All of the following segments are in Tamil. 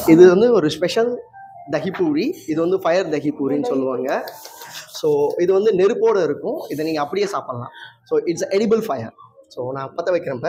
இது வந்து ஒரு ஸ்பெஷல் தஹி பூரி இது வந்து ஃபயர் தஹி பூரின்னு சொல்லுவாங்க ஸோ இது வந்து நெருப்போடு இருக்கும் இதை நீங்கள் அப்படியே சாப்பிட்லாம் so it's edible fire so நான் பற்ற வைக்கிறேன்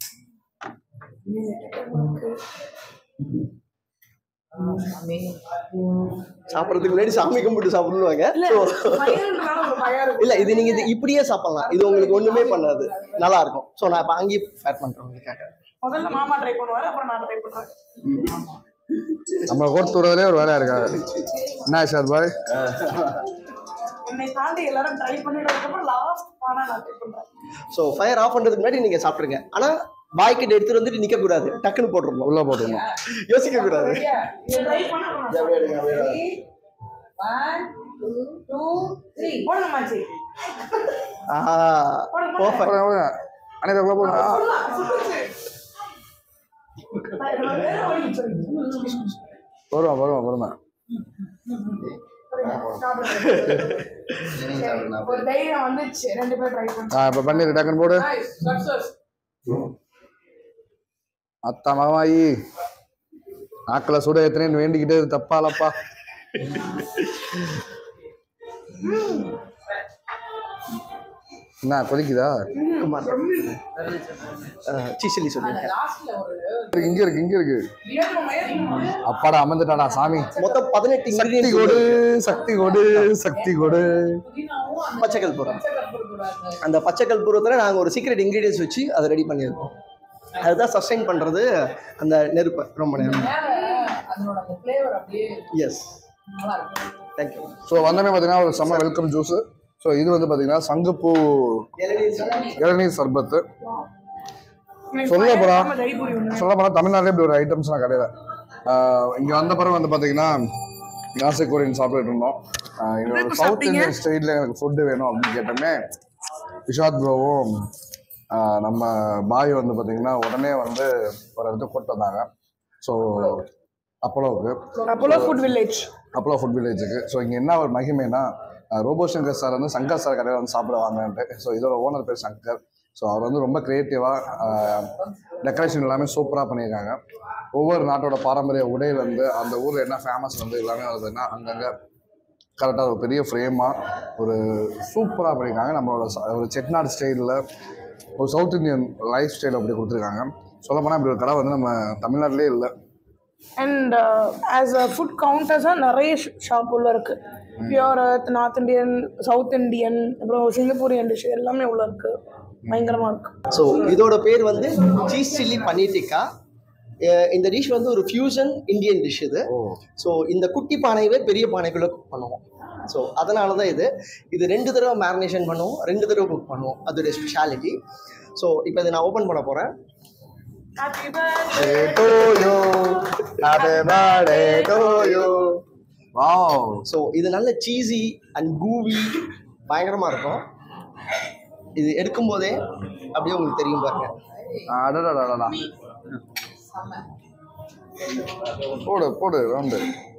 சாப்பிட்றதுக்கு முன்னாடி சாமி கும்பிட்டு சாப்பிடுவாங்க ஸோ ஃபயர்ன்றனால ஒரு பயம் இருக்கு இல்லை இது நீங்கள் இது இப்படியே சாப்பிட்லாம் இது உங்களுக்கு ஒன்றுமே பண்ணாது நல்லா இருக்கும் ஸோ நான் இப்போ அங்கேயே ஃபேர் பண்ணுறேன் உங்களுக்காக முதல்ல மாமா ட்ரை பண்ணுவாரு அப்புறம் நான் ட்ரை பண்றேன் நம்ம கோர்த்து விடுறதுலே ஒரு வேலையா இருக்காது என்ன சார் பாய் என்னை தாண்டி எல்லாரும் ட்ரை பண்ணிட்டதுக்கு அப்புறம் லாஸ்ட் ஆனா நான் ட்ரை பண்றேன் ஸோ ஃபயர் ஆஃப் பண்ணுறதுக்கு முன்னாடி நீங்கள் சாப்பிட்ருங்க ஆனால் பாய்க்கிட்ட எடுத்துட்டு வந்துட்டு நிற்கக்கூடாது டக்குன்னு போட்டுருணும் உள்ள போட்டுருணும் யோசிக்க கூடாது ட்ரை பண்ண போடுங்க மாச்சி பர்ஃபெக்ட் அனைத்து உள்ள போனா வருவான் வருவான் வருவான் ஒரு தைரியம் வந்துச்சு ரெண்டு பேர் ட்ரை பண்ணி ஆ இப்போ பண்ணிடு டக்குன்னு போடு சக்சஸ் அத்தா மகமாயி நாக்கில் சுட எத்தனைன்னு வேண்டிக்கிட்டே இரு, தப்பாலப்பா என்ன கொதிக்குதா குமார் சீசலி சொல்லியிருக்கேன் இருக்கு, இங்க இருக்கு இங்க இருக்கு அப்பாடா அமர்ந்துட்டாடா சாமி மொத்தம் பதினெட்டு சக்தி இன்கிரீடியன்ஸ் கொடு சக்தி கொடு சக்தி கொடு பச்சை கற்பூரம் அந்த பச்சை கற்பூரத்தில் நாங்கள் ஒரு சீக்ரெட் இன்கிரீடியன்ஸ் வச்சு அதை ரெடி பண்ணியிருக்கோம் அதுதான் சஸ்டைன் பண்ணுறது அந்த நெருப்பை ரொம்ப நேரம் அதனோட அந்த ஃப்ளேவர் அப்படியே எஸ் நல்லா இருக்கு தேங்க்யூ ஸோ வந்தமே பார்த்தீங்கன்னா ஒரு செம்ம வெல்கம் ஜூஸ் ஸோ இது வந்து பார்த்தீங்கன்னா சங்குப்பூ இளநீர் சர்பத்து சொல்ல போனா டைபுரி ஒன்று சொல்ல போனால் தமிழ்நாட்டில் இப்படி ஒரு ஐட்டம்ஸ்லாம் கிடையாது இங்கே வந்த பிறகு வந்து பார்த்தீங்கன்னா நாசிக் கொரியன் சாப்பிட்டுட்டு இருந்தோம் ஆஹ் என்னோட சவுத் இந்தியன் ஸ்டைலில் எனக்கு ஃபுட்டு வேணும் அப்படின்னு கேட்டோமே விஷாத் ப்ரோவும் ஆஹ் நம்ம பாய் வந்து பார்த்தீங்கன்னா உடனே வந்து ஒரு இடத்துக்கு கூட்டு வந்தாங்க ஸோ அப்போலோவுக்கு Apollo food village Apollo food வில்லேஜுக்கு ஸோ இங்கே என்ன ஒரு மகிமைனா அஹ் ரோபோ சங்கர் சார் வந்து சங்கர் சார் கடையில் வந்து சாப்பிட வாங்கன்ட்டு ஸோ இதோட ஓனர் பேர் சங்கர் ஸோ அவர் வந்து ரொம்ப க்ரியேட்டிவாக டெக்கரேஷன் எல்லாமே சூப்பராக பண்ணியிருக்காங்க ஒவ்வொரு நாட்டோட பாரம்பரிய உடையிலேருந்து அந்த ஊரில் என்ன ஃபேமஸ் வந்து எல்லாமே வருதுன்னா அங்கங்கே கரெக்டாக ஒரு பெரிய ஃப்ரேமாக ஒரு சூப்பராக பண்ணியிருக்காங்க நம்மளோட ச- ஒரு செட்நாடு ஸ்டைலில் ஒரு சவுத் இந்தியன் லைஃப் ஸ்டைல் அப்படி கொடுத்துருக்காங்க சொல்லப்போனால் இப்படி ஒரு கடை வந்து நம்ம தமிழ்நாட்டிலே இல்லை அண்ட் ஆஸ் அ ஃபுட் கவுண்டர்ஸாக நிறைய ஷாப் உள்ள இருக்கு pure north Indian south Indian அப்புறம் சிங்கப்பூரியன் டிஷ் எல்லாமே உள்ள இருக்கு பயங்கரமா இருக்கு ஸோ இதோட பேர் வந்து cheese chilli paneer tikka uh இந்த டிஷ் வந்து ஒரு ஃபியூஷன் இந்தியன் டிஷ் இது ஸோ இந்த குட்டி பானையவே பெரிய பானைக்குள்ளே குக் பண்ணுவோம் ஸோ அதனால தான் இது இது ரெண்டு தடவை மேரினேஷன் பண்ணுவோம் ரெண்டு தடவை குக் பண்ணுவோம் அதோடைய ஸ்பெஷாலிட்டி ஸோ இப்போ இதை நான் ஓப்பன் பண்ண போகிறேன் birthday to you. Happy birthday to you. Wow. So இது நல்ல சீஸி அண்ட் கூவி பயங்கரமாக இருக்கும் இது எடுக்கும்போதே அப்படியே உங்களுக்கு தெரியும் பாருங்க அடடடடடா. போடு போடு ரவுண்டு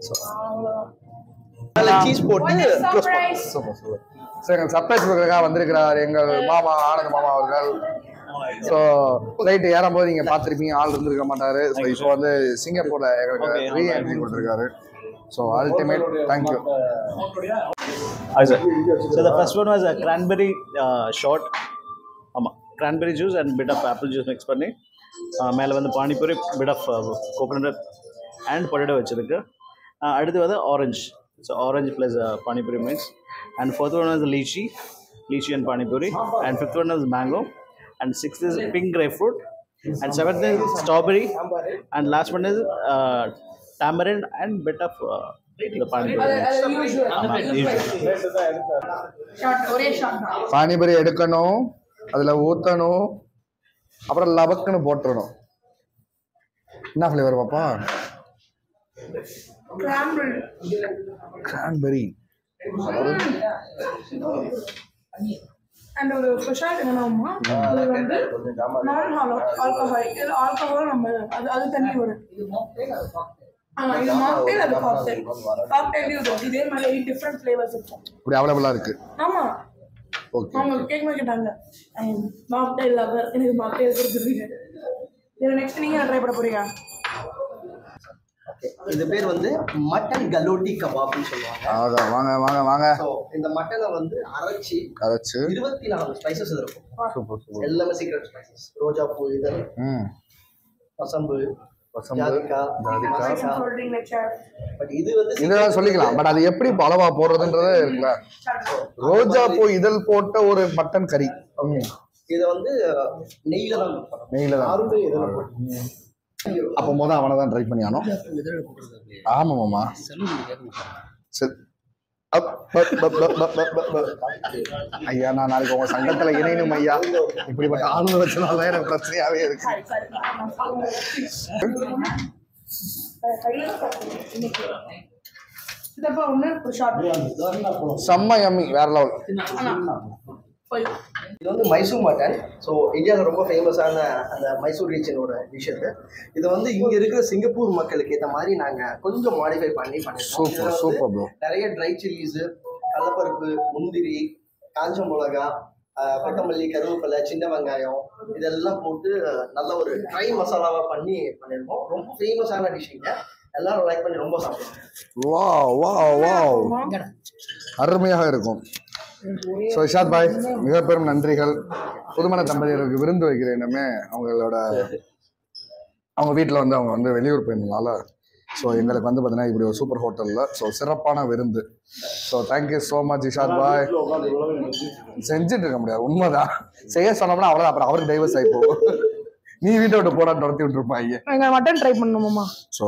நல்ல சீஸ் போட்டு க்ளோஸ் பண்ணுவோம் சூப்பர் சூப்பர் சரி எங்கள் சர்ப்ரைஸ் கொடுக்குறதுக்காக வந்திருக்கிறார் எங்கள் மாமா ஆனந்த் மாமா அவர்கள் ஸோ ஃப்ளைட் ஏறும்போது நீங்கள் பார்த்துருப்பீங்க ஆள் இருந்திருக்க மாட்டாரு ஸோ இப்போ வந்து சிங்கப்பூரில் எங்களுக்கு ரீ என்ட்ரி கொடுத்துருக்காரு so ultimate thank you Hi, sir. So the first one was a cranberry uh, shot. ஆமாம் cranberry juice and bit of apple juice mix பண்ணி uh, மேலே வந்து panipuri bit of uh, coconut and potato வச்சிருக்கு Uh, அடுத்து வந்து orange so orange plus panipuri mix and fourth one was lychee lychee and panipuri and fifth one was mango and sixth is pink grapefruit and seventh is strawberry and last one is tamarind and bit of uh, the panipuri ஒரே ஷாட் தான் பானிபூரி எடுக்கணும் அதில் ஊற்றணும் அப்புறம் லபக்குன்னு போட்டுறணும் என்ன ஃப்ளேவர் பாப்பா கிராம்பிள் கிரான்பெரி அண்ட் ஒரு ஸ்பெஷாலிட்டி என்னன்னா அது வந்து நான் ஹாலோ ஆல்கஹால் இது ஆல்கஹால் நம்ம அது அது தண்ணி வரும் ஆமா இது மாக்டெயில் அது காக்டெயில் காக்டெயிலையும் இருக்கும் இதே மாதிரி எயிட் டிஃப்ரெண்ட் ஃப்ளேவர்ஸ் இருக்கும் இப்படி அவைலபிளாக இருக்குது ஆமா ஓகே அவங்க கேட்க கேட்டாங்க மாக்டெயில் லவர் எனக்கு மாக்டெயில் கொடுத்துருவீங்க இதில் நெக்ஸ்ட் நீங்கள் ட்ரை பண்ண போறீங்க ஓகே இது பேர் வந்து மட்டன் கலோட்டி கபாப்னு சொல்லுவாங்க ஆகா வாங்க வாங்க வாங்க ஸோ இந்த மட்டனை வந்து அரைச்சி கரைச்சு இருபத்தி நாலு ஸ்பைசஸ் இருக்கும் சூப்பர் சூப்பர் எல்லாமே சீக்ரெட் ஸ்பைசஸ் ரோஜா பூ இதழ் ம் பசம்பு பசம்பு ஜாதிக்காய் ஜாதிக்காய் மசாலா. சொல்றீங்க சார் பட் இது வந்து இதெல்லாம் சொல்லிக்கலாம் பட் அது எப்படி இப்ப அளவா போடுறதுன்றது இருக்குல்ல ரோஜா பூ இதழ் போட்ட ஒரு மட்டன் கறி ம். இதை வந்து நெய்யில தான் cook பண்ணணும். நெய்யில தான். அருள் இதில் போட்டு அப்போ முத அவனை தான் ட்ரை பண்ணி ஆனோம் ஆமா மாமா சரி அப், பப், பப், பப், பப், பப், பப், பப். ஐயா நான் நாளைக்கு உங்க சங்கத்துல இணையணும் ஐயா இப்படிப்பட்ட ஆளுங்க வச்சனால தான் எனக்கு பிரச்சனையாவே இருக்கு சரி சரி நான் சாப்பிடுறேன். கையில சாப்பிடுறேன் இன்னைக்கு இதப்பா ஒன்று ஒரு ஷார்ட் செம்ம யம்மி வேற லெவல் போய் இது வந்து மைசூர் மட்டன் ஸோ இந்தியாவில் ரொம்ப ஃபேமஸான அந்த மைசூர் ரீஜனோட டிஷ் இது இது வந்து இங்கே இருக்கிற சிங்கப்பூர் மக்களுக்கு ஏற்ற மாதிரி நாங்கள் கொஞ்சம் மாடிஃபை பண்ணி பண்ணிருக்கோம் சூப்பர் இதுல வந்து சூப்பர் ப்ரோ நிறைய ட்ரை சில்லிஸு கடலப்பருப்பு முந்திரி காஞ்ச மிளகா ஆஹ் கொத்தமல்லி கருவேப்பிலை சின்ன வெங்காயம் இதெல்லாம் போட்டு நல்ல ஒரு ட்ரை மசாலாவா பண்ணி பண்ணியிருக்கோம் ரொம்ப ஃபேமஸான டிஷ்ஷுங்க எல்லாரும் லைக் பண்ணி ரொம்ப சாப்பிடுவாங்க வா வா வா அருமையாக இருக்கும் ஸோ இஷாத் பாய் மிக பெரும் நன்றிகள் புதுமண தம்பதியருக்கு விருந்து வைக்கிறேனுமே அவங்களோட அவங்க வீட்டில் வந்து அவங்க வந்து வெளியூர் போயிருந்தனால ஸோ எங்களுக்கு வந்து பார்த்தீங்கன்னா இப்படி ஒரு சூப்பர் ஹோட்டலில் ஸோ சிறப்பான விருந்து so thank you so much இஷாத் bhai செஞ்சுட்டு இருக்க முடியாது உண்மைதான் செய்ய சொன்னோம்னா அவ்வளோதான் அப்புறம் அவருக்கு டைவர்ஸ் ஆகி போகும் நீ வீட்டை விட்டு போடா துரத்தி விட்டுருப்பாங்க எங்க மட்டன் ட்ரை பண்ணணுமாமா ஸோ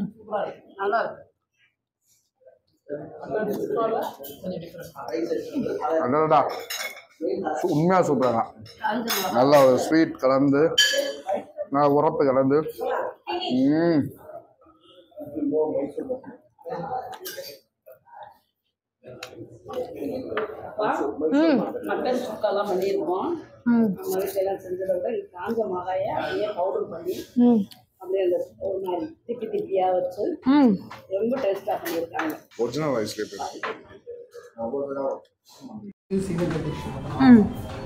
அடடா சு- உண்மையா சூப்பரா நல்லா ஒரு ஸ்வீட் கலந்து நல்லா உரப்பு கலந்து ம் மட்டன் சுக்காலாம் பண்ணியிருக்கோம் ம் நம்ம வீட்டிலலாம் செஞ்சதை விட இது காஞ்ச மிளகாயை அப்படியே பவுடர் பண்ணி ம் அப்படியே அந்த ஒரு மாதிரி திப்பி திப்பியாக வச்சு ம் ரொம்ப டேஸ்ட்டாக பண்ணியிருக்காங்க ஒரிஜினல் ரைஸ் ம்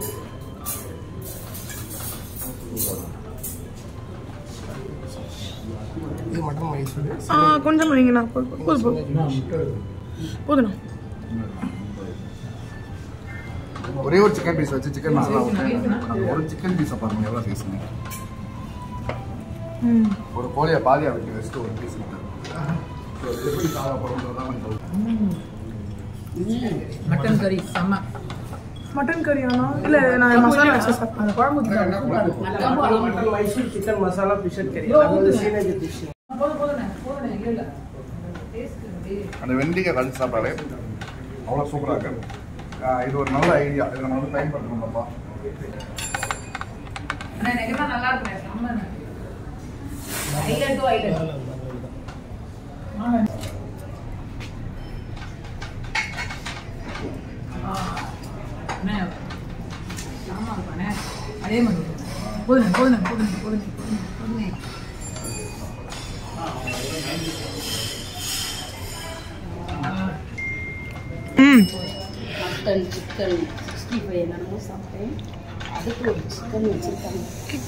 ஆ கொஞ்சம் வைங்கண்ணா போதும் போதும் போதும் போதுண்ணா ஒரே ஒரு சிக்கன் பீஸ் வச்சு சிக்கன் மசாலா ஊத்தி, அந்த ஒரு சிக்கன் பீஸை பாருங்க எவ்வளோ பீஸ் ம் ஒரு கோழியை பாதியாக வெட்டி வச்சுட்டு ஒரு பீஸ் எப்படி சாதா போடுறதுதான் கொஞ்சம் மட்டன் கறி செம்ம மட்டன் கறியாண்ணா இல்லை நான் மசாலா வச்சு சாப்பிட்டேன் அந்த குழம்பு ஊத்திட்டாங்க. மைசூர் சிக்கன் மசாலா ஃபிஷ் கறி அது வந்து சீனஜி டிஷ் போதும் போதுண்ணே போதுண்ணே இல்லை இல்லை டேஸ்ட் அப்படியே அந்த வெண்டிக்காய் கழிச்சு சாப்பிட்டாலே அவ்வளோ சூப்பராக இருக்கு ஆஹ் இது ஒரு நல்ல ஐடியா இதை நம்ம வந்து பயன்படுத்தணும் பாப்பா அண்ணா நிஜமா நல்லா இருக்குண்ணே செம்மண்ணே ஐலண்ட் டு ஐலண்ட் அண்ணே ஆமா இருப்பானே அதே மாதிரி போதுண்ணே போதுண்ணே போதுண்ணே போதுண்ணே போதுண்ணே போதுண்ணே ம் மட்டன் சிக்கன் சிக்ஸ்டி ஃபைவ் என்னென்னமோ சாப்பிட்டேன் அதுக்கு ஒரு சிக்கன் வச்சுருக்காங்க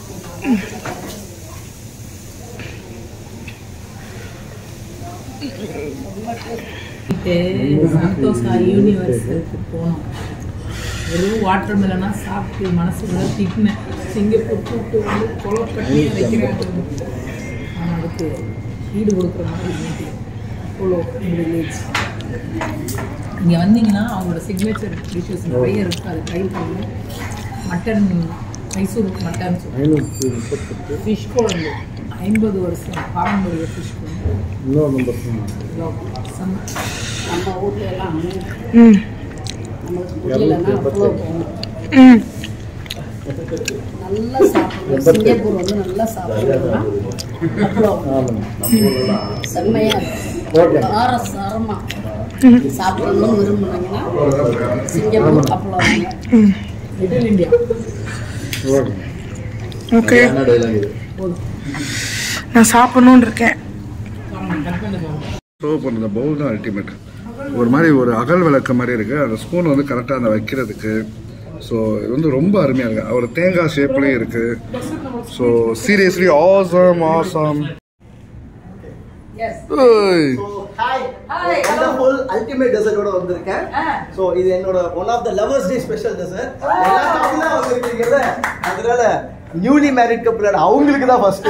சந்தோஷா யூனிவர்ஸுக்கு போனோம் வெறும் வாட்டர் மெலனா சாப்பிட்டு மனசுக்குள்ள திட்டினேன் சிங்கப்பூர் கூப்பிட்டு வந்து கொலை பண்ணி வைக்கிறாங்க ஆனால் அதுக்கு ஈடு கொடுக்குற மாதிரி மீட்டிங் அப்போலோ வில்லேஜ் இங்கே வந்தீங்கன்னா அவங்களோட சிக்னேச்சர் டிஷ்ஷஸ் நிறைய இருக்குது அதை ட்ரை பண்ணி மட்டன் மைசூர் மட்டன் ஃபிஷ் குழம்பு ஐம்பது வருஷம் பாரம்பரிய ஃபிஷ் குழம்பு செம்ம. நம்ம ஊர்ல எல்லாம் ம் நம்மளுக்கு புரியலைன்னா அவ்வளோ போகணும் ம் நல்லா சாப்பிடுவோம் சிங்கப்பூர் வந்து நல்லா சாப்பிடுவோம்னா அவ்வளோ செம்மையாக இருக்கும் சார சாரமாக சாப்பிடணும்னு விரும்புனீங்கன்னா சிங்கப்பூர் அவ்வளோ லிட்டில் இந்தியா ஓகே நான் சாப்பிடணுன்னு இருக்கேன் சர்வ் பண்ணுற பவுல் தான் அல்டிமேட் ஒரு மாதிரி ஒரு அகல் விளக்க மாதிரி இருக்குது அந்த ஸ்பூன் வந்து கரெக்டாக அந்த வைக்கிறதுக்கு ஸோ இது வந்து ரொம்ப அருமையாக இருக்குது ஒரு தேங்காய் ஷேப்லேயும் இருக்குது ஸோ சீரியஸ்லி ஆசம் ஆசம் ஏய். ஸோ ஹாய் வண்டர்ஃபுல் அல்டிமேட் டெசர்ட்டோட வந்திருக்கேன் ஸோ இது என்னோட one of the lovers day special dessert எல்லா தமிழா வந்திருக்கீங்கல்ல அதனால நியூலி மேரிட் கப்புள் அவங்களுக்கு தான் ஃபர்ஸ்ட்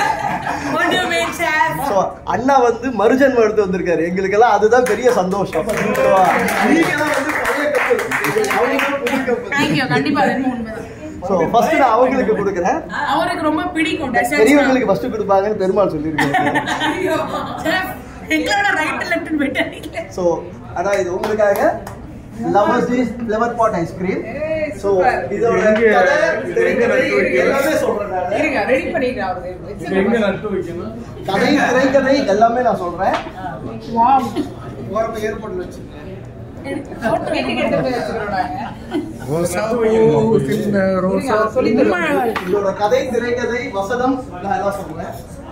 ஸோ அண்ணா வந்து மறுஜன்மம் எடுத்து வந்திருக்காரு எங்களுக்கெல்லாம் அதுதான் பெரிய சந்தோஷம் So, நீங்கெல்லாம் வந்து பழைய couple. அவங்களுக்கு புது couple. தேங்க்யூ கண்டிப்பா அது என்னமோ உண்மைதான் ஸோ ஃபர்ஸ்ட் நான் அவங்களுக்கு கொடுக்குறேன் அவருக்கு ரொம்ப பிடிக்கும் டெசர்ட் பெரியவங்களுக்கு ஃபர்ஸ்ட் கொடுப்பாங்கன்னு பெருமாள் சொல்லியிருக்காங்க எங்களோட ரைட் லெஃப்ட் போயிட்டு ஸோ அதான் இது உங்களுக்காக lovers day flower pot ice cream so இதோட கதை, திரைக்கதை எல்லாமே சொல்றேன் நானு. இருங்க ரெடி பண்ணிடுறேன் அவரு கதை திரைக்கதை எல்லாமே நான் சொல்றேன் வாவ் போறப்ப ஏர்போர்ட்ல வச்சு வீட்டுக்கு எடுத்து போய் வச்சுக்கிறோம் நாங்க ரோசாப்பூ, சின்ன ரோசா. சொல்லி தருவாங்க இதோட கதை திரைக்கதை வசனம் நான் எல்லாம் சொல்றேன்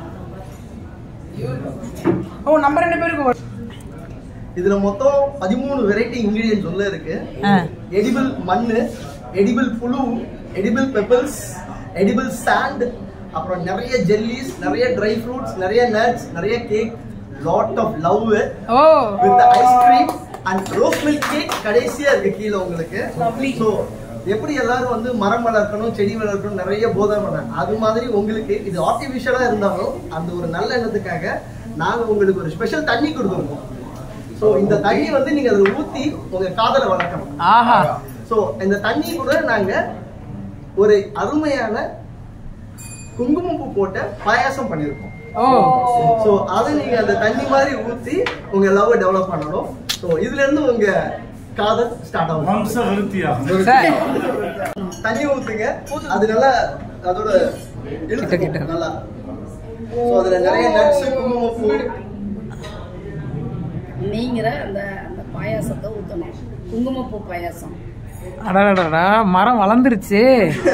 ஓ நம்ம ரெண்டு பேருக்கு ஒரு- இதுல மொத்தம் பதிமூணு வெரைட்டி இன்கிரியன்ஸ் உள்ள இருக்கு எடிபிள் மண்ணு எடிபிள் புழு எடிபிள் பெப்பிள்ஸ் எடிபிள் சாண்ட் அப்புறம் நிறைய ஜெல்லிஸ் நிறைய ட்ரை ஃப்ரூட்ஸ் நிறைய நட்ஸ் நிறைய cake lot of love oh with ice cream and rose milk cake கடைசியா இருக்கு கீழே உங்களுக்கு ஸோ எப்படி எல்லாரும் வந்து மரம் வளர்க்கணும் செடி வளர்க்கணும் நிறைய போதை பண்ணாங்க அது மாதிரி உங்களுக்கு இது ஆர்டிஃபிஷியலா இருந்தாலும் அந்த ஒரு நல்ல எண்ணத்துக்காக நாங்க உங்களுக்கு ஒரு ஸ்பெஷல் தண்ணி கொடுத்துருக்கோம் ஸோ இந்த தண்ணி வந்து நீங்க அதில் ஊத்தி உங்க காதலை வளர்க்கணும் ஆஹா ஸோ இந்த தண்ணி கூட நாங்க ஒரு அருமையான குங்குமப்பூ போட்ட பாயாசம் பண்ணியிருக்கோம் ஓ ஸோ அதை நீங்க அந்த தண்ணி மாதிரி ஊத்தி உங்க லவ் டெவலப் பண்ணணும் ஸோ இதுல இருந்து உங்க காதல் ஸ்டார்ட் ஆகும் சார் தண்ணி ஊத்துங்க அது நல்லா அதோட இழுத்துக்கும் நல்லா ஸோ அதுல நிறைய நட்ஸ் குங்குமப்பூ நீங்கிற அந்த அந்த பாயாசத்தை ஊற்றணும் குங்குமப்பூ பாயாசம் அடடடா மரம் வளர்ந்துருச்சு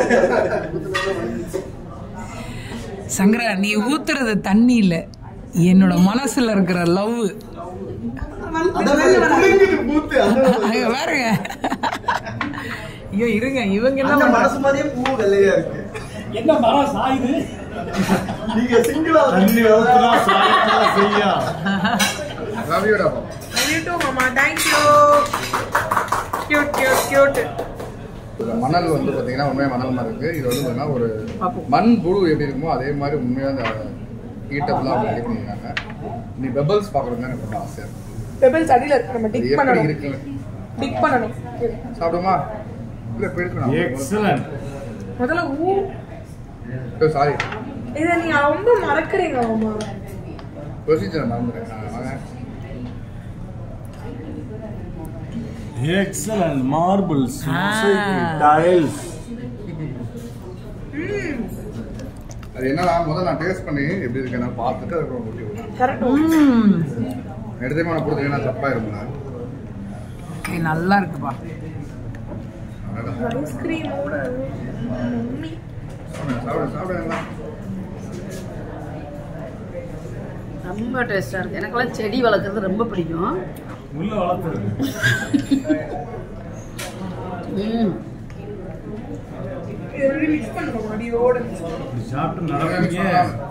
சங்கரா நீ ஊத்துறது தண்ணி இல்ல என்னோட மனசுல இருக்கிற லவ் அதாவது குலுங்குது பூத்து அந்த அங்க பாருங்க ஐயோ இருங்க இவங்க என்ன அந்த பண்றாங்க? மனசு மாதிரியே பூ வெள்ளையா இருக்கு என்ன மரம் சாயுது நீங்க சிங்கிளா ரவியோட You too, Mama. Thank you. Cute, cute, cute. இந்த மணல் வந்து பார்த்தீங்கன்னா உண்மையாக மணல் மாதிரி இருக்கு இது வந்து பார்த்தீங்கன்னா ஒரு மண் புழு எப்படி இருக்குமோ அதே மாதிரி உண்மையாக அந்த ஹீட்டப்லாம் அவங்க ரெடி பண்ணியிருக்காங்க நீ பெபல்ஸ் பார்க்குறது தான் எனக்கு ரொம்ப ஆசையாக இருக்கு Pebbles அடியில இருக்கு நம்ம இது டிக் எப்படி பண்ணணும் இருக்கு டிக் பண்ணணும் சாப்பிடுமா இல்லை போயிருக்கணும் எக்ஸலன்ட் முதல்ல ஊ சாரி இதை நீங்க ரொம்ப மறக்கறீங்க மாமா ப்ரொசீஜர் மறந்துட்டேன் ஆ, வாங்க எக்ஸலன்ட் மார்பிள்ஸ் Ah. டைல்ஸ் அது என்னன்னா முதல்ல நான் டேஸ்ட் பண்ணி எப்படி இருக்கு நான் பார்த்துட்டு அதுக்கப்புறம் ஊட்டி விடுவேன் கரெக்ட் ம். எடுத்துமே நான் கொடுத்தீங்கன்னா தப்பாக இருக்கும்ல ஏய், நல்லா இருக்குப்பா அடடா. ஐஸ்கிரீமோட மம்மி சாப்பிடு சாப்பிடுங்களா ரொம்ப டேஸ்டாக இருக்குது எனக்கெல்லாம் செடி வளர்க்குறது ரொம்ப பிடிக்கும் உள்ள வளர்த்துறது ம் இது மிக்ஸ் பண்ணுவோம் அடியோட mix பண்ணுவோம். சாப்பிட்டு நடக்கிறீங்க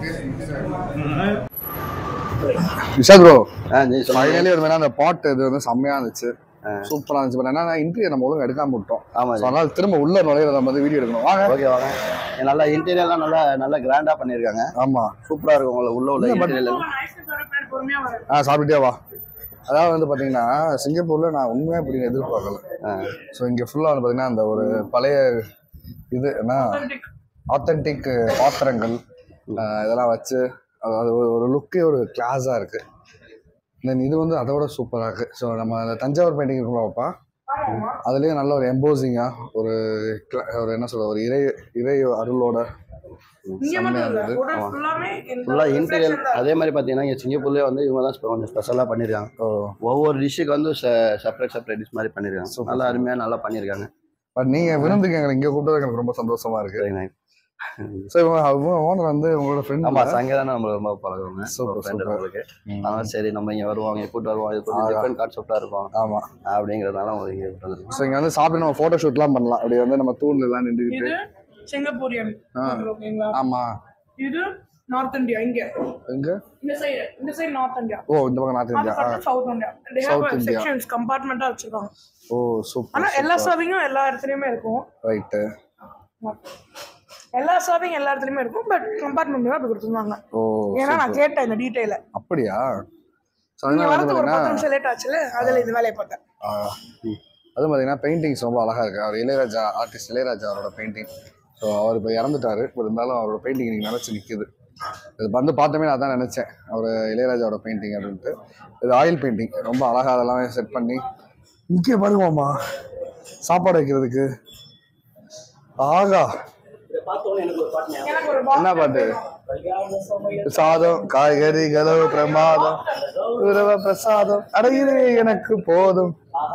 விஷாத் ப்ரோ ஃபைனலி ஒரு வேணா அந்த பாட் இது வந்து செம்மையா இருந்துச்சு சூப்பரா இருந்துச்சு பட் என்னன்னா இன்டீரியர் நம்ம ஒழுங்கா எடுக்காம விட்டோம் ஆமா So, அதனால திரும்ப உள்ள நுழையிற நம்ம வந்து வீடியோ எடுக்கணும் வாங்க ஓகே வாங்க நல்லா இன்டீரியர்லாம் நல்லா நல்லா கிராண்டா பண்ணியிருக்காங்க ஆமா சூப்பரா இருக்கும் உங்களை உள்ள உள்ள இல்ல, but- இன்டீரியர் ஐஸ்கிரீம் சாப்பிட பின்னாடி பொறுமையா வர ஆ சாப்பிட்டுட்டே வா அதாவது வந்து பாத்தீங்கன்னா சிங்கப்பூர்ல நான் உண்மையா இப்படி எதிர்பார்க்கல ஸோ இங்க ஃபுல்லா வந்து பாத்தீங்கன்னா அந்த ஒரு பழைய இது என்ன ஆத்தென்டிக் பாத்திரங்கள் ஆஹ் இதெல்லாம் வச்சு அதாவது ஒரு ஒரு லுக்கே ஒரு கிளாஸாக இருக்கு தென் இது வந்து அதோட சூப்பராக இருக்கு ஸோ நம்ம அந்த தஞ்சாவூர் பெயிண்டிங் இருக்கலாம்ப்பா அதுலேயும் நல்ல ஒரு எம்போசிங்காக ஒரு cla- ஒரு என்ன சொல்ற ஒரு இறை இறை அருளோட இங்க மட்டும் இல்ல கூட ஃபுல்லாமே ஃபுல்லா இன்டீரியர் அதே மாதிரி பார்த்தீங்கன்னா இங்கே சிங்கப்பூர்லேயே வந்து இவங்க தான் ஸ்பெ- கொஞ்சம் ஸ்பெஷலாக பண்ணியிருக்காங்க ஒவ்வொரு டிஷ்ஷுக்கு வந்து செப்பரேட் செப்பரேட் டிஷ் மாதிரி பண்ணியிருக்காங்க நல்லா அருமையாக நல்லா பண்ணியிருக்காங்க பட் நீங்கள் விருந்துக்கு எங்களை இங்கே கூப்பிட்டது எனக்கு ரொம்ப சந்தோஷமா இருக்கு சரிங்க ஸோ இவங்க ஓனர் வந்து உங்களோட ஃப்ரெண்ட் ஆமா சங்க தானே நம்ம ரொம்ப பழகுவாங்க Super, ஃப்ரெண்ட் super. உங்களுக்கு அதனால சரி நம்ம இங்க வருவாங்க இங்க கூட்டு வருவோம் இது கொஞ்சம் டிஃப்ரெண்ட் கான்செப்டா இருக்கும் ஆமா அப்படிங்கிறதுனால அவங்க இங்க கூட்டு வந்துருக்கோம் ஸோ இங்கே வந்து சாப்பிட்டு நம்ம ஃபோட்டோ ஷூட்லாம் பண்ணலாம் அப்படி வந்து நம்ம தூண்ல எல்லாம் நின்றுக்கிட்டு இது செங்கப்பூரியன் ஆ. ஓகேங்களா ஆமா இது நார்த் இந்தியா இங்க எங்க இந்த சைடு இந்த சைடு நார்த் இந்தியா ஓ இந்த பக்கம் நார்த் இந்தியா ஆ. South India they South have India. Sections கம்பார்ட்மெண்டா வச்சிருக்காங்க ஓ ஆனா சூப்பர் எல்லா சர்விங்கும் எல்லா இடத்துலயுமே இருக்கும் ரைட்டு எல்லா சர்விங் எல்லா இடத்துலயுமே இருக்கும் பட் கம்பார்ட்மெண்ட் தான் அப்படி கொடுத்துருந்தாங்க ஓ ஏன்னா நான் கேட்டேன் இந்த டீட்டெயில அப்படியா ஸோ நீங்க அதனால வந்து வரதுக்கு ஒரு பத்து பார்த்தீங்கன்னா நிமிஷம் லேட் ஆச்சுல அதுல இந்த வேலையை பார்த்தேன் ஆ, ம். அதுவும் பார்த்தீங்கன்னா பெயிண்டிங்ஸ் ரொம்ப அழகாக இருக்குது அவர் இளையராஜா ஆர்டிஸ்ட் இளையராஜா அவரோட பெயிண்டிங் ஸோ அவர் இப்போ இறந்துட்டாரு but இருந்தாலும் அவரோட பெயிண்டிங் இன்னைக்கு நினச்சி நிற்குது இது வந்து பார்த்தோமே நான் தான் நினச்சேன் அவர் இளையராஜாவோட பெயிண்டிங் அப்படின்ட்டு இது ஆயில் பெயிண்டிங் ரொம்ப அழகாக அதெல்லாம் செட் பண்ணி இங்கே பாருங்கம்மா சாப்பாடு வைக்கிறதுக்கு ஆகா எனக்கு ஒரு என்ன பாட்டு சாதம் காய்கறிகளோ பிரமாதம் உறவ பிரசாதம் அடையுது எனக்கு போதும்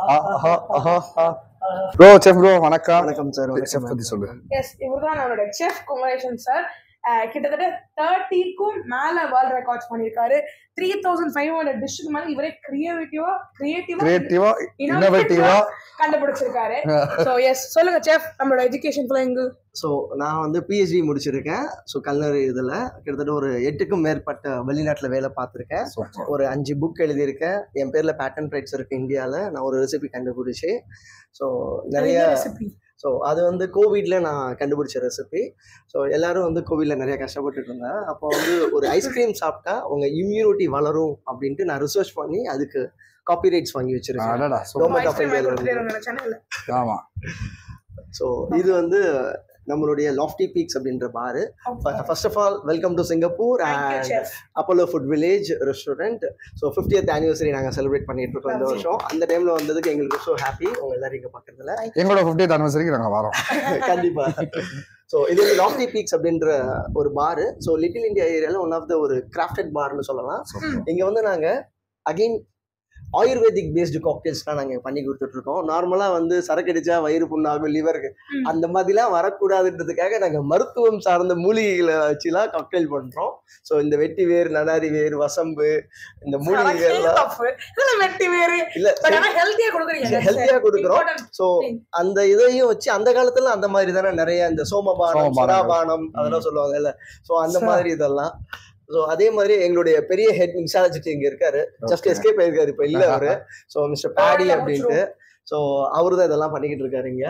ப்ரோ செஃப் ப்ரோ வணக்கம் வணக்கம் sir, வணக்கம் செஃப் பத்தி சொல்லு எஸ் இவர் தான் நம்மளோட செஃப் குமரேஷன் சார் கிட்டத்தட்ட தேர்ட்டிக்கும் மேல வேர்ல்ட் ரெக்கார்ட்ஸ் பண்ணியிருக்காரு த்ரீ தௌசண்ட் ஃபைவ் ஹண்ட்ரட் டிஷ்க்கு மேல இவரே கிரியேட்டிவா கிரியேட்டிவா கிரியேட்டிவா இன்னோவேட்டிவா கண்டுபிடிச்சிருக்காரு ஸோ எஸ் சொல்லுங்க செஃப் நம்மளோட எஜுகேஷன் எங்கு ஸோ நான் வந்து பிஹெச்டி முடிச்சிருக்கேன் ஸோ கல்னரி இதில் கிட்டத்தட்ட ஒரு எட்டுக்கும் மேற்பட்ட வெளிநாட்டில் வேலை பார்த்துருக்கேன் ஒரு அஞ்சு புக் எழுதியிருக்கேன் என் பேரில் பேட்டன் ரைட்ஸ் இருக்குது இந்தியாவில் நான் ஒரு ரெசிபி கண்டுபிடிச்சி ஸோ நிறைய ரெசிபி ஸோ அது வந்து கோவிட்ல நான் கண்டுபிடிச்ச ரெசிபி ஸோ எல்லாரும் வந்து கோவிட்ல நிறைய கஷ்டப்பட்டுட்டு இருந்தேன் அப்போ வந்து ஒரு ஐஸ்கிரீம் சாப்பிட்டா உங்க இம்யூனிட்டி வளரும் அப்படின்ட்டு நான் ரிசர்ச் பண்ணி அதுக்கு காப்பிரைட்ஸ் வாங்கி வச்சிருக்கேன் அடடா சூப்பர் கவர்மெண்ட் ஆஃப் இந்தியாவில் சென்னையில் ஆமா ஸோ இது வந்து நம்மளுடைய லாஃப்டி பீக்ஸ் அப்படின்ற bar first of all welcome to Singapore Thank you, and chef. Apollo food village restaurant so fiftieth anniversary நாங்கள் செலிப்ரேட் பண்ணிட்டு இருக்கோம் இந்த வருஷம் அந்த டைம்ல வந்ததுக்கு எங்களுக்கு ஸோ ஹாப்பி உங்க எல்லாரும் இங்கே பார்க்கறதுல எங்களோட ஃபிஃப்டியத் அனிவர்சரிக்கு நாங்கள் வரோம் கண்டிப்பா ஸோ இது வந்து லாஃப்டி பீக்ஸ் அப்படின்ற ஒரு பாரு ஸோ லிட்டில் இந்தியா ஏரியாவில் ஒன் ஆஃப் த ஒரு கிராஃப்டட் பார்னு சொல்லலாம் இங்கே வந்து நாங்கள் அகெயின் ஆயுர்வேதிக் பேஸ்டு காக்டெயில்ஸ்லாம் நாங்கள் பண்ணி கொடுத்துட்டு இருக்கோம் நார்மலாக வந்து சரக்கு அடிச்சா வயிறு புண்ணாகும் லிவருக்கு ம். அந்த மாதிரிலாம் வரக்கூடாதுன்றதுக்காக நாங்கள் மருத்துவம் சார்ந்த மூலிகைகளை வச்சுலாம் காக்டெயில் பண்ணுறோம் ஸோ இந்த வெட்டி வேர் நடாரி வேர் வசம்பு இந்த மூலிகைகள்லாம் இதுல வெட்டி வேறு இல்லை பட் ஆனா ஹெல்த்தியா கொடுக்குறீங்க ஹெல்த்தியா கொடுக்குறோம் Important ஸோ thing. அந்த இதையும் வச்சு அந்த காலத்துல அந்த மாதிரி தானே நிறைய இந்த சோமபானம் சோமபானங்கள். சுறாபானம் அதெல்லாம் சொல்லுவாங்கல்ல ஸோ அந்த மாதிரி இதெல்லாம் ஸோ அதே மாதிரி எங்களுடைய பெரிய ஹெட் மிக்சாலஜிட்டி இங்க இருக்காரு ஜஸ்ட் எஸ்கேப் ஆயிருக்காரு இப்போ இல்ல அவரு ஸோ மிஸ்டர் பேடி அப்படின்ட்டு ஸோ அவரு தான் இதெல்லாம் பண்ணிக்கிட்டு இருக்காரு இங்க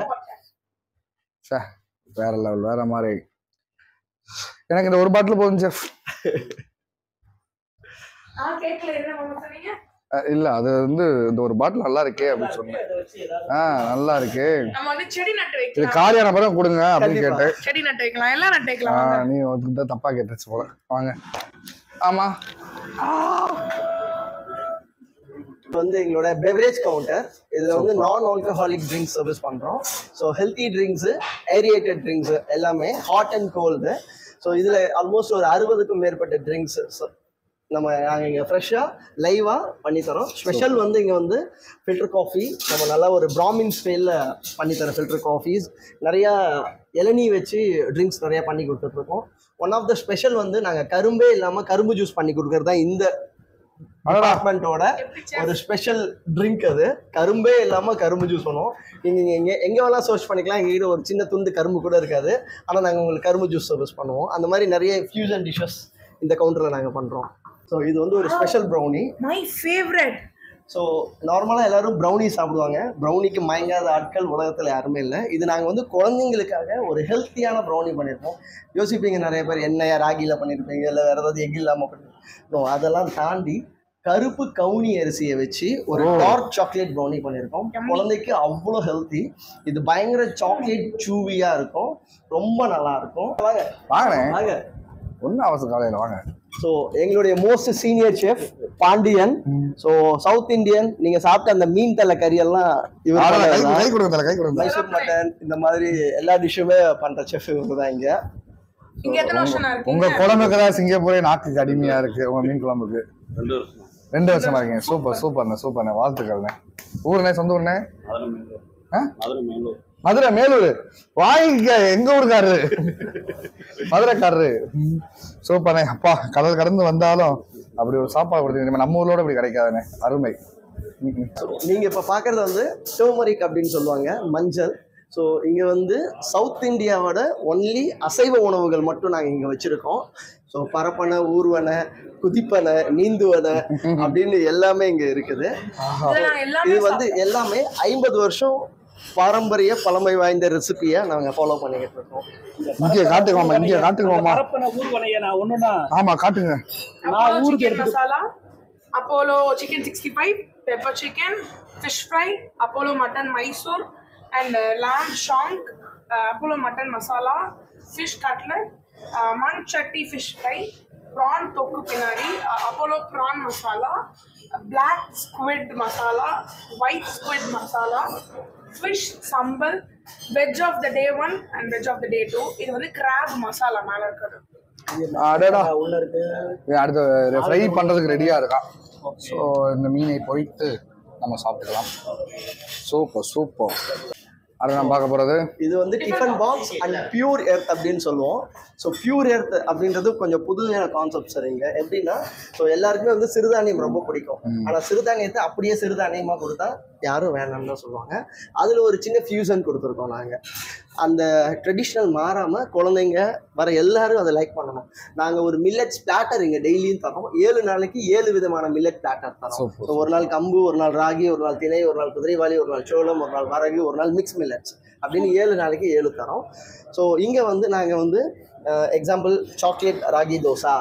வேற லெவல் வேற மாதிரி எனக்கு இந்த ஒரு பாட்டில் போதும் செஃப் நான் கேட்கல என்ன பண்ண சொன்னீங்க இல்ல அது வந்து இந்த ஒரு பாட்டில் நல்லா இருக்கே அப்படின்னு சொன்னேன் ஆ நல்லா இருக்கு நம்ம வந்து செடி நட்டு இது வைக்கலாம் காலியான பிறகு கொடுங்க அப்படின்னு கண்டிப்பா. கேட்டேன் செடி நட்டு வைக்கலாம் எல்லாம் நட்டு ஆ, வைக்கலாம் வாங்க. நீ வந்து தப்பா கேட்டுச்சு போல வாங்க ஆமா இது வந்து எங்களோட பெவரேஜ் கவுண்டர் இதுல வந்து நான் ஆல்கஹாலிக் ட்ரிங்க்ஸ் சர்வீஸ் பண்றோம் so healthy drinks aerated drinks எல்லாமே ஹாட் அண்ட் கோல்டு ஸோ இதுல ஆல்மோஸ்ட் ஒரு அறுபதுக்கும் மேற்பட்ட ட்ரிங்க்ஸ் நம்ம நாங்கள் இங்கே ஃப்ரெஷ்ஷாக லைவாக பண்ணித்தரோம் ஸ்பெஷல் வந்து இங்கே வந்து ஃபில்டர் காஃபி நம்ம நல்லா ஒரு பிராமின் ஸ்டைலில் பண்ணித்தரோம் ஃபில்டர் காஃபீஸ் நிறையா இளநீ வச்சு ட்ரிங்க்ஸ் நிறையா பண்ணி கொடுத்துட்ருக்கோம் ஒன் ஆஃப் த ஸ்பெஷல் வந்து நாங்கள் கரும்பே இல்லாமல் கரும்பு ஜூஸ் பண்ணி கொடுக்குறது தான் இந்த டிபார்ட்மெண்ட்டோட ஒரு ஸ்பெஷல் ட்ரிங்க் அது கரும்பே இல்லாமல் கரும்பு ஜூஸ் பண்ணுவோம் நீங்கள் எங்கே எங்கே வேணால் சர்ச் பண்ணிக்கலாம் எங்ககிட்ட ஒரு சின்ன துண்டு கரும்பு கூட இருக்காது ஆனால் நாங்கள் உங்களுக்கு கரும்பு ஜூஸ் சர்வீஸ் பண்ணுவோம் அந்த மாதிரி நிறைய ஃபியூசன் டிஷ்ஷஸ் இந்த கவுண்டரில் நாங்கள் பண்ணுறோம் ஸோ இது வந்து ஒரு special brownie my favourite so நார்மலாக எல்லாரும் ப்ரௌனி சாப்பிடுவாங்க ப்ரௌனிக்கு மயங்காத ஆட்கள் உலகத்தில் யாருமே இல்லை இது நாங்கள் வந்து குழந்தைங்களுக்காக ஒரு ஹெல்த்தியான ப்ரௌனி பண்ணியிருக்கோம் யோசிப்பீங்க நிறைய பேர் எண்ணெய் ராகியில் பண்ணியிருப்பீங்க இல்லை வேறு ஏதாவது எக் இல்லாமல் பண்ணிருப்பீங்க அதெல்லாம் தாண்டி கருப்பு கவுனி அரிசியை வச்சு ஒரு டார்க் சாக்லேட் ப்ரௌனி பண்ணியிருக்கோம் குழந்தைக்கு அவ்வளோ ஹெல்த்தி இது பயங்கர சாக்லேட் சூவியாக இருக்கும் ரொம்ப நல்லா இருக்கும் வாங்க வாங்கினேன் வாங்க ஒன்றும் அவசரம் காலையில் வாங்க ஸோ எங்களுடைய most senior chef Pandian so south Indian நீங்க சாப்பிட்ட அந்த மீன் தலை கறி எல்லாம் இவர் ஆனா, கை பண்ணதுதான். கை கொடுங்க தல, கை கொடுங்க மைசூர் மட்டன் இந்த மாதிரி எல்லா டிஷ்ஷுமே பண்ற செஃப் இவங்க தான் இங்க இங்க எத்தனை வருஷம் நான் உங்க இருக்கீங்க குழம்புக்கு தான் சிங்கப்பூரே நாக்குக்கு அடிமையா இருக்கு உங்க மீன் குழம்புக்கு ரெண்டு வருஷமா இருக்கீங்க சூப்பர் சூப்பர்ண்ணே சூப்பர்ண்ணே வாழ்த்துக்கள்ண்ணே ஊருண்ணே சொந்த ஊர்ண்ணே ஆ? மதுரை மேலூர் வாங்கிக்க எங்க ஊருக்காரரு மதுரைக்காரரு ம். சூப்பர்ண்ணே அப்பா கடல் கடந்து வந்தாலும் அப்படி ஒரு சாப்பாடு கொடுத்தீங்க நம்ம ஊர்லோட இப்படி கிடைக்காதுண்ணே அருமை ம், ம். நீங்க இப்ப பாக்குறது வந்து டோமரிக் அப்படின்னு சொல்லுவாங்க மஞ்சள் ஸோ இங்க வந்து சவுத் இந்தியாவோட ஒன்லி அசைவ உணவுகள் மட்டும் நாங்க இங்க வச்சிருக்கோம் ஸோ பரப்பனை ஊர்வனை குதிப்பனை நீந்துவனை அப்படின்னு எல்லாமே இங்க இருக்குது இதுல நான் எல்லாமே இது வந்து எல்லாமே ஐம்பது வருஷம் பாரம்பரிய பழமை வாய்ந்த ரெசிபியை நாங்க ஃபாலோ பண்ணிக்கிட்டு இருக்கோம் இங்கே காட்டுங்க மாமா இங்கே காட்டுங்க மாமா பரப்பன ஊர்வனையை நான் ஒன்றுனா ஆமா காட்டுங்க Apollo chicken masala Apollo chicken sixty five pepper chicken fish fry Apollo mutton Mysore and lamb shank Apollo mutton masala fish cutlet மண் சட்டி ஃபிஷ் ஃப்ரை ப்ரான் தொக்கு பின்னாடி Apollo prawn masala black squid masala white squid masala fish சம்பல் veg of the day one and veg of the day two இது வந்து கிராப் மசாலா மேலே இருக்கிறது அடடா இது அடுத்து ஃப்ரை பண்றதுக்கு ரெடியா இருக்கான் ஸோ இந்த மீனை பொரித்து நம்ம சாப்பிட்டுக்கலாம் சூப்பர் சூப்பர் அடுத்து நம்ம பார்க்க போறது இது வந்து tiffin box and pure earth அப்படின்னு சொல்லுவோம் ஸோ பியூர் எர்த் அப்படின்றது கொஞ்சம் புதுமையான கான்செப்ட் சரிங்க எப்படின்னா ஸோ எல்லாருக்குமே வந்து சிறுதானியம் ரொம்ப பிடிக்கும் ஆனால் சிறுதானியத்தை அப்படியே சிறுதானியமாக கொடுத்தா யாரும் வேணாம்னு தான் சொல்லுவாங்க அதில் ஒரு சின்ன ஃபியூசன் கொடுத்துருக்கோம் நாங்கள் அந்த ட்ரெடிஷ்னல் மாறாமல் குழந்தைங்க வர எல்லாரும் அதை லைக் பண்ணணும் நாங்கள் ஒரு மில்லட் ஸ்பிளாட்டர் இங்கே டெய்லியும் தரோம் ஏழு நாளைக்கு ஏழு விதமான மில்லட் ஸ்பிளாட்டர் தரோம் Super. So, ஒரு நாள் கம்பு ஒரு நாள் ராகி ஒரு நாள் திணை ஒரு நாள் குதிரைவாளி ஒரு நாள் சோளம் ஒரு நாள் வரகு ஒரு நாள் மிக்ஸ் மில்லட்ஸ் அப்படின்னு ஏழு நாளைக்கு ஏழு தரோம் ஸோ இங்கே வந்து நாங்கள் வந்து எக்ஸாம்பிள் சாக்லேட் ராகி தோசா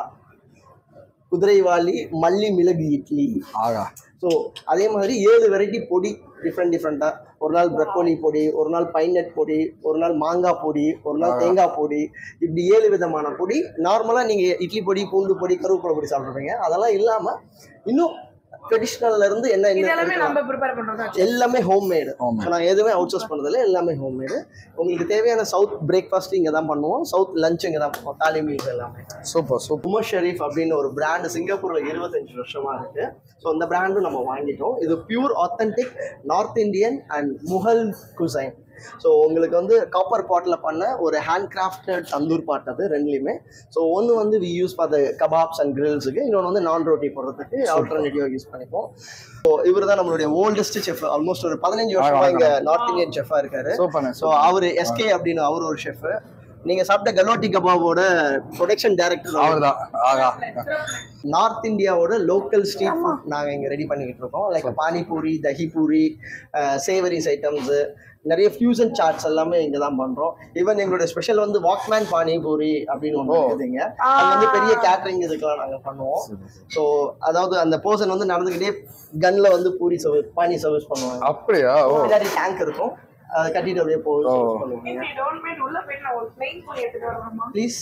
குதிரைவாளி மல்லி மிளகு இட்லி ஆகா ஸோ அதே மாதிரி ஏழு வெரைட்டி பொடி டிஃப்ரெண்ட் டிஃப்ரெண்ட்டாக ஒரு நாள் ப்ரக்கோலி பொடி ஒரு நாள் பைனட் பொடி ஒரு நாள் மாங்காய் பொடி ஒரு நாள் தேங்காய் பொடி இப்படி ஏழு விதமான பொடி நார்மலாக நீங்கள் இட்லி பொடி பூண்டு பொடி கருவேப்பிலை பொடி சாப்பிட்றீங்க அதெல்லாம் இல்லாமல் இன்னும் ட்ரெடிஷ்னல்ல இருந்து என்ன இது என்ன எல்லாமே எடுக்கலாம்? நம்ம ப்ரிப்பேர் பண்றதா எல்லாமே ஹோம்மேடு Homemade. நான் எதுவுமே அவுட் சோர்ஸ் பண்ணதில்ல எல்லாமே ஹோம்மேடு உங்களுக்கு தேவையான சவுத் பிரேக்ஃபாஸ்ட் இங்கே தான் பண்ணுவோம் சவுத் லஞ்ச் இங்கே தான் பண்ணுவோம் தாலி மீல்ஸ் எல்லாமே சூப்பர் சூப்பர் உமர் ஷெரீஃப் அப்படின்னு ஒரு பிராண்டு சிங்கப்பூரில் இருபத்தஞ்சு வருஷமா இருக்கு ஸோ அந்த பிராண்டும் நம்ம வாங்கிட்டோம் இது pure authentic north Indian and Mughal cuisine so உங்களுக்கு வந்து காப்பர் பாட்டில் பண்ண ஒரு ஹேண்ட் கிராஃப்டட் தந்தூர் பாட் அது ரெண்டுலையுமே ஸோ ஒன்று வந்து we use for the kebabs and கிரில்ஸுக்கு இன்னொன்று வந்து நான் ரோட்டி போடுறதுக்கு ஆல்டர்னேட்டிவாக யூஸ் பண்ணிப்போம் ஸோ இவர் தான் நம்மளுடைய ஓல்டஸ்ட் செஃப் ஆல்மோஸ்ட் ஒரு பதினஞ்சு வருஷமா இங்கே நார்த் இந்தியன் செஃபாக இருக்காரு சூப்பர்ண்ணே ஸோ அவர் எஸ்கே அப்படின்னு அவர் ஒரு ஷெஃப் நீங்க சாப்பிட்ட கலோட்டி கபாபோட ப்ரொடக்ஷன் டைரக்டர் அவர் அவர்தான் ஆகா நார்த் இந்தியாவோட லோக்கல் ஸ்ட்ரீட் ஃபுட் நாங்க இங்க ரெடி பண்ணிக்கிட்டு இருக்கோம் like panipuri dahi puri savouries items நிறைய ஃபியூசன் சாட்ஸ் எல்லாமே இங்க தான் பண்றோம் ஈவன் எங்களுடைய ஸ்பெஷல் வந்து வாக்மேன் பானிபூரி அப்படின்னு ஒன்று இருக்குதுங்க அது வந்து பெரிய கேட்டரிங் இதுக்கெல்லாம் நாங்க பண்ணுவோம் ஸோ அதாவது அந்த பர்சன் வந்து நடந்துக்கிட்டே கன்ல வந்து பூரி சர்வீஸ் பானி சர்வீஸ் பண்ணுவாங்க அப்படியா ஓ பின்னாடி டேங்க் இருக்கும் அதை கட்டிட்டு அப்படியே போய் ஓ. service பண்ணுவாங்க இப்படி டோன்ட் மைண்ட் உள்ள போயிட்டு நான் ஒரு பிளெயின் பூரி எடுத்துட்டு வரணுமா ப்ளீஸ்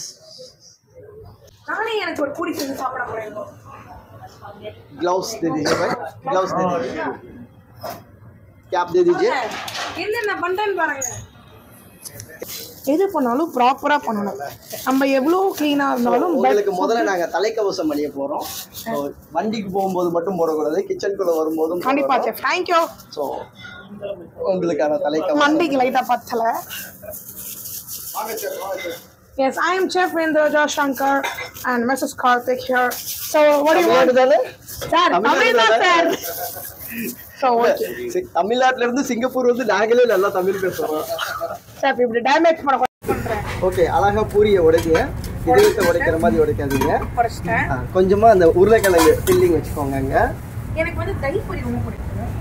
நானே எனக்கு ஒரு பூரி செஞ்சு சாப்பிட போறேன் ग्लव्स दे दीजिए भाई ग्लव्स दे दीजिए कैप दे दीजिए என்னென்ன பண்றேன்னு பாருங்க எது பண்ணாலும் ப்ராப்பரா பண்ணணும் நம்ம எவ்வளோ க்ளீனா இருந்தாலும் உங்களுக்கு முதல்ல நாங்க தலைக்கவசம் அணிய போறோம் So, வண்டிக்கு போகும்போது மட்டும் போடக்கூடாது கிச்சனுக்குள்ள வரும்போதும் கண்டிப்பா செஃப் தேங்க்யூ ஸோ உங்களுக்கான தலைக்கவசம் மண்டிக்கு லைட்டா பத்தல Yes, I am Chef Indra Shankar and Mrs. Karthik here. So, what do you want? Tamil Nadu தானே Sir, தமிழ்நாடு Tamil தானே? sir. So, okay. சி- தமிழ்நாட்டுல இருந்து சிங்கப்பூர் வந்து நாங்களே நல்லா தமிழ் பேசுறோம் Chef, இப்படி டேமேஜ் பண்ண பண்றேன் ஓகே அழகா பூரியை உடைங்க இதயத்தை உடைக்கிற மாதிரி உடைக்காதீங்க படிச்சிட்டேன் ஆ, கொஞ்சமா அந்த உருளைக்கிழங்கு ஃபில்லிங் வச்சுக்கோங்க அங்க எனக்கு வந்து தயிர் பொரி ரொம்ப பிடிக்கும்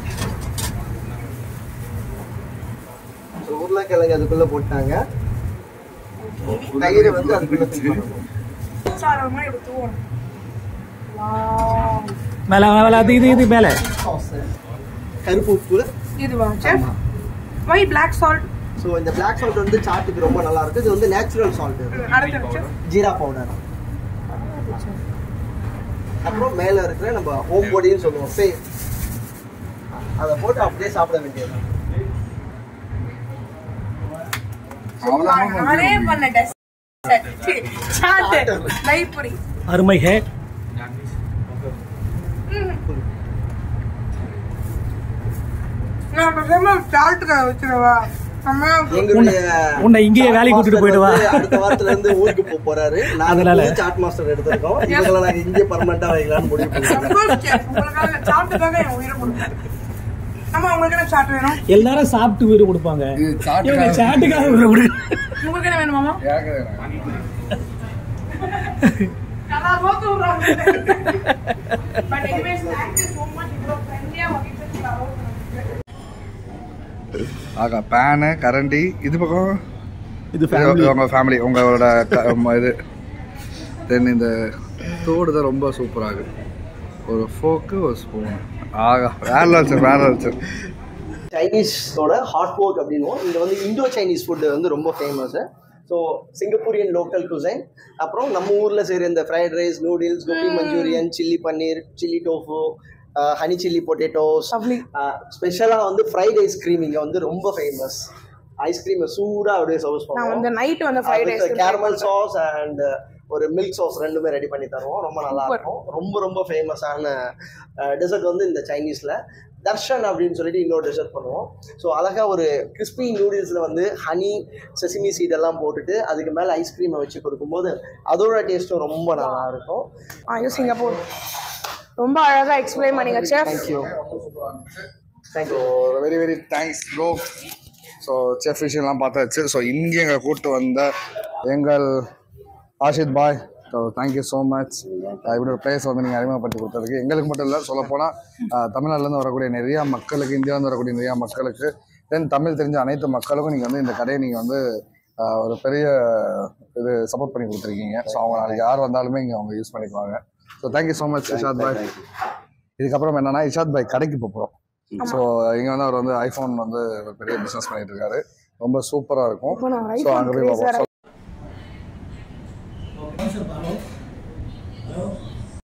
So, உருளைக்கிழங்கு அதுக்குள்ள போட்டாங்க தயிரை வந்து அதுக்குள்ள fill பண்ணணும். சார் மாதிரி இப்படி தூவணும் Wow. மேலே மேலே அது இது இது மேலே Sauce. கருப்பு உப்பு இதுவா chef why black salt so இந்த பிளாக் சால்ட் வந்து சாட்டுக்கு ரொம்ப நல்லா இருக்கு இது வந்து நேச்சுரல் சால்ட் அடுத்த செஃப் ஜீரா பவுடர் அப்புறம் மேல இருக்கிற நம்ம ஹோம் பொடின்னு சொல்லுவோம் சே அதை போட்டு அப்படியே சாப்பிட வேண்டியது நானே பண்ண டெஸ்ட் சாட் தயிர் பொரி அருமை ஹே நான் பேசாம சால்ட்டுக்கு வச்சிருவா நம்ம எங்களுடைய உன்னை இங்கேயே வேலைக்கு கூட்டிட்டு போயிட்டு வா. வந்து அடுத்த வாரத்துல இருந்து ஊருக்கு போக போறாரு நாங்க அதனால. புது சாட் மாஸ்டர் எடுத்திருக்கோம் இவங்களை நாங்க இங்கே பர்மனண்டா வைக்கலாம்னு முடிவு பண்ணிருக்கோம் உங்களுக்காக சாப்பிட்டுக்காக என் உயிரை கொடுப்பேன் நம்ம உங்களுக்கு என்ன சாட் வேணும் எல்லாரும் சாப்பிட்டு உயிர் கொடுப்பாங்க இது இவங்க சாட்டுக்காக சாட்டுக்காக உயிரை கொடு உங்களுக்கு என்ன வேணும் மாமா எனக்கு நல்லா ரோத்து விடுறாங்க but anyways thank you so much இவ்வளோ ஃப்ரெண்ட்லியாக வாங்கிட்டு ஆகா பேனு கரண்டி இது பக்கம் இது இது உங்க ஃபேமிலி உங்களோட க- ம- இது தென் இந்த தோடு தான் ரொம்ப சூப்பராக இருக்கு ஒரு ஃபோக்கு ஒரு ஸ்பூன் ஆகா வேற லட்சம் வேற லட்சம் சைனீஸோட ஹாட் போக் அப்படின்னுவோம் இங்கே வந்து இந்தோ சைனீஸ் ஃபுட்டு வந்து ரொம்ப famous so Singaporean local cuisine அப்புறம் நம்ம ஊரில் செய்கிற இந்த fried rice noodles gobi Manchurian chilli paneer chilli tofu honey chilli potatoes Lovely. ஸ்பெஷலாக வந்து ஃப்ரைட் ஐஸ்கிரீம் இங்கே வந்து ரொம்ப ஃபேமஸ் ஐஸ்கிரீமை சூடாக அப்படியே சர்வஸ் நான் வந்து பண்ணுவோம் நைட் வந்து fried rice caramel sauce and ஒரு மில்க் சாஸ் ரெண்டுமே ரெடி பண்ணி தருவோம் ரொம்ப நல்லா இருக்கும் ரொம்ப ரொம்ப ஃபேமஸான டெசர்ட் வந்து இந்த சைனீஸில் தர்ஷன் அப்படின்னு சொல்லிட்டு இன்னொரு டெசர்ட் பண்ணுவோம் ஸோ அழகாக ஒரு கிறிஸ்பி நூடுல்ஸில் வந்து ஹனி செசிமி சீட் எல்லாம் போட்டுட்டு அதுக்கு மேலே ஐஸ்கிரீமை வச்சு கொடுக்கும்போது அதோட டேஸ்ட்டும் ரொம்ப நல்லா இருக்கும் ஆ இது சிங்கப்பூர் ரொம்ப அழகா எக்ஸ்பிளைன் பண்ணீங்க chef thank you so very very thanks bro so chef விஷயம்லாம் பார்த்தாச்சு ஸோ இங்கே எங்களை கூப்பிட்டு வந்த எங்கள் Ashith bhai so thank you so much இப்படி ஒரு பிளேஸ் வந்து நீங்கள் அறிமுகப்படுத்தி கொடுத்ததுக்கு எங்களுக்கு மட்டும் இல்லை சொல்லப்போனால் தமிழ்நாட்டிலேருந்து வரக்கூடிய நிறைய மக்களுக்கு இந்தியாவிலேருந்து வரக்கூடிய நிறைய மக்களுக்கு தென் தமிழ் தெரிஞ்ச அனைத்து மக்களுக்கும் நீங்கள் வந்து இந்த கடையை நீங்கள் வந்து ஆஹ், ஒரு பெரிய இது சப்போர்ட் பண்ணி கொடுத்துருக்கீங்க ஸோ அவங்க நாளைக்கு யார் வந்தாலுமே இங்கே அவங்க யூஸ் பண்ணிக்குவாங்க so thank you so much இஷாத் bhai இதுக்கப்புறம் என்னன்னா இஷாத் பாய் கடைக்கு போகிறோம் ஸோ இங்கே வந்து அவர் வந்து ஐஃபோன் வந்து ஒரு பெரிய பிஸ்னஸ் பண்ணிட்டு இருக்காரு ரொம்ப சூப்பராக இருக்கும் இப்போ நான் ஸோ அங்கே போய் ஐஃபோன் பார்ப்போம்